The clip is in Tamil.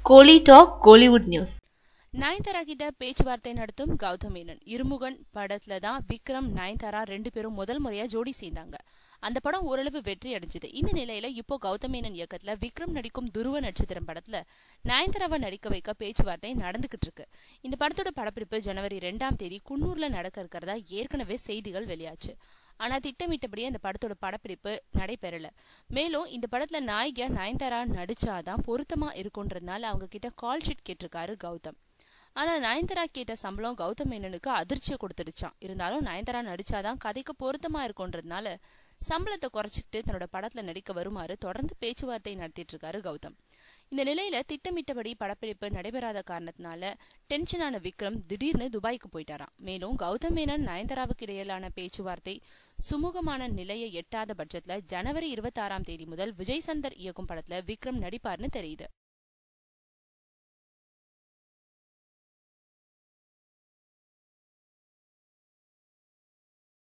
கோலி டாக் கோலிவுட் நியூஸ் நயன்தாரா கிட்ட பேச்சுவார்த்தை நடத்தும் கௌதம் மேனன் இருமுகன் படத்துல தான் விக்ரம் நயன்தாரா ரெண்டு பேரும் முதல் முறையா ஜோடி சேர்ந்தாங்க அந்த படம் ஓரளவு வெற்றி அடைஞ்சது இந்த நிலையில இப்போ கௌதம் மேனன் இயக்கத்துல விக்ரம் நடிக்கும் துருவ நட்சத்திரம் படத்துல நயன்தாராவை நடிக்க வைக்க பேச்சுவார்த்தை நடந்துகிட்டு இருக்கு இந்த படத்தோட படப்பிடிப்பு ஜனவரி ரெண்டாம் தேதி குன்னூர்ல நடக்க இருக்கிறதா ஏற்கனவே செய்திகள் வெளியாச்சு ஆனா திட்டமிட்டபடியே இந்த படத்தோட படப்பிடிப்பு நடைபெறல மேலும் இந்த படத்துல நாயகியா நயன்தாரா நடிச்சாதான் பொருத்தமா இருக்குன்றதுனால அவங்க கிட்ட கால் ஷீட் கேட்டிருக்காரு கௌதம் ஆனா நயன்தாரா கேட்ட சம்பளம் கௌதம் மேனனுக்கு அதிர்ச்சியை கொடுத்துருச்சான் இருந்தாலும் நயன்தாரா நடிச்சாதான் கதைக்கு பொருத்தமா இருக்குன்றதுனால சம்பளத்தை குறைச்சிக்கிட்டு தன்னோட படத்துல நடிக்க வருமாறு தொடர்ந்து பேச்சுவார்த்தை நடத்திட்டு இருக்காரு கௌதம் இந்த நிலையில திட்டமிட்டபடி படப்பிடிப்பு நடைபெறாத காரணத்தினால டென்ஷனான விக்ரம் திடீர்னு துபாய்க்கு போயிட்டாராம் மேலும் கௌதம் மேனன் நயன்தாராவுக்கு இடையிலான பேச்சுவார்த்தை சுமூகமான நிலையை எட்டாத பட்சத்துல ஜனவரி இருபத்தி ஆறாம் தேதி முதல் விஜய் சந்தர் இயக்கும் படத்துல விக்ரம் நடிப்பார்னு தெரியுது